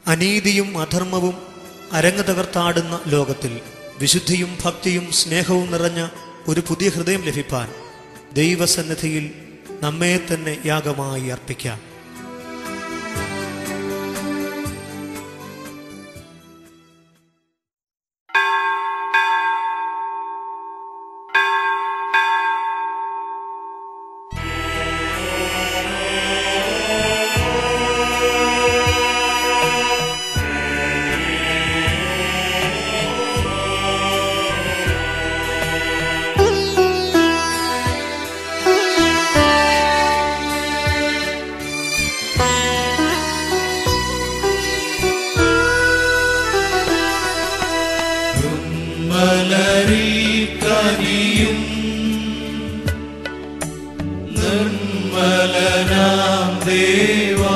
അനീതിയും അധർമ്മവും അരങ്ങ് തകർത്താടുന്ന ലോകത്തിൽ വിശുദ്ധിയും ഭക്തിയും സ്നേഹവും നിറഞ്ഞ ഒരു പുതിയ ഹൃദയം ലഭിപ്പാൻ ദൈവസന്നിധിയിൽ നമ്മെ തന്നെ യാഗമായി അർപ്പിക്കാം മലരിൽ കനിയും നിർമ്മലനാം ദേവാ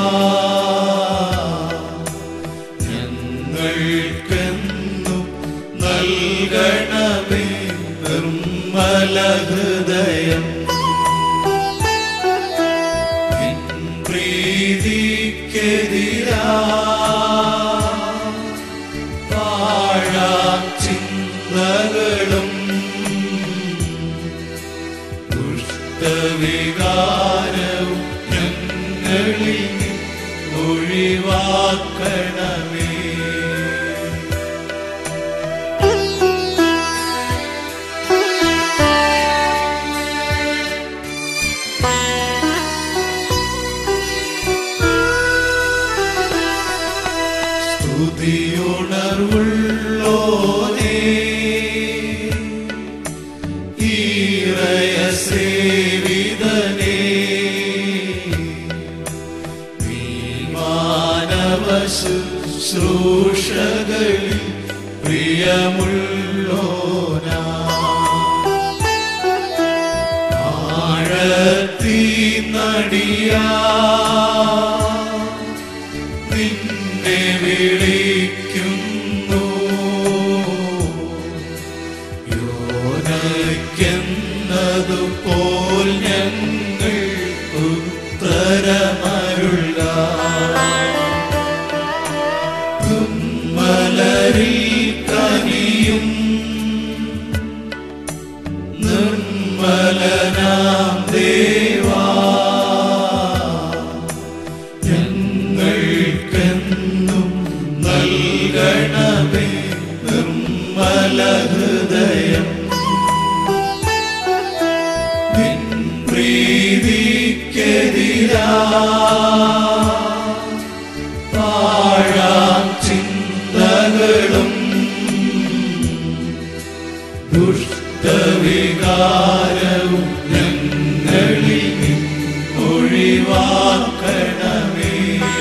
ഞങ്ങൾക്കെന്നും നൽകണമേ നിർമ്മല ഹൃദയം നിൻ പ്രീതിക്കെതിരാ പാഴാം ചിന്തകളും ദുഷ്ടവികാരവും ഞങ്ങളിൽ നിന്ന് ഒഴിവാക്കണമേ സ്തുതിയുണർവുള്ളോനേ ഈറയ സേവിതനേ നീ മാനവ ശുശ്രൂഷകളിൽ പ്രിയമുള്ളോനാ ആഴത്തി നടിയാ നിന്നെ വിളിക്കുന്നു യോനയ്ക്കെന്നതുപോൽ ഞങ്ങൾ ഉത്തരമരുള്ള മലരിൽ കനിയും നിർമ്മലനാം ദേവാ ഞങ്ങൾക്കെന്നും നൽകണമേ നിർമ്മല ഹൃദയം നിൻ പ്രീതിക്കെതിരാ പാഴാം ചിന്തകളും ദുഷ്ടവികാരവും ഞങ്ങളിൽ നിന്ന് ഒഴിവാക്കണമേ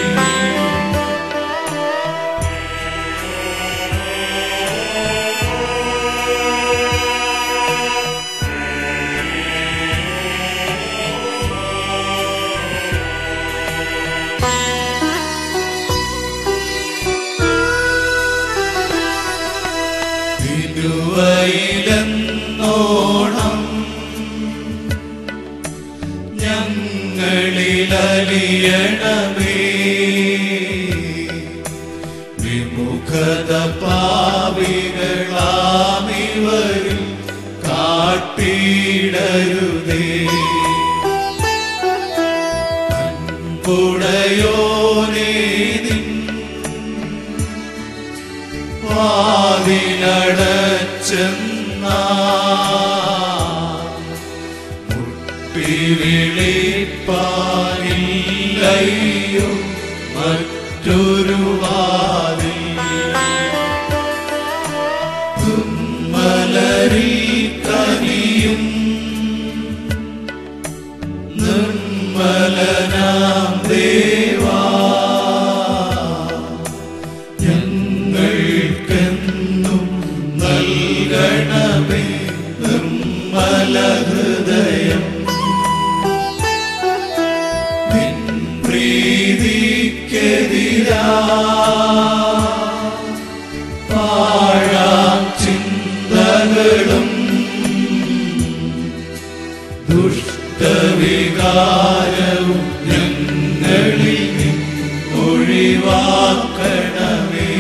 തിരുവയിലെന്നോണം ഞങ്ങളിലലിയണമേ വിമുഖത പാവികളാമിവരിൽ കാട്ടിടരുതേ അൻപുടയോനേ നിൻ വാതിലടച്ചെന്നാ മുട്ടി വിളിപ്പാനില്ലയോ മറ്റൊരു വാതിൽ മലരിൽ കനിയും നിർമ്മലനാം ദേവാ ഞങ്ങൾക്കെന്നും നൽകണമേ നിർമ്മല ഹൃദയം നിൻ പ്രീതിക്കെതിരാ പാഴാം ചിന്തകളും ദുഷ്ടവികാരവും ഞങ്ങളിൽ നിന്ന് ഒഴിവാ കാക്കണമേ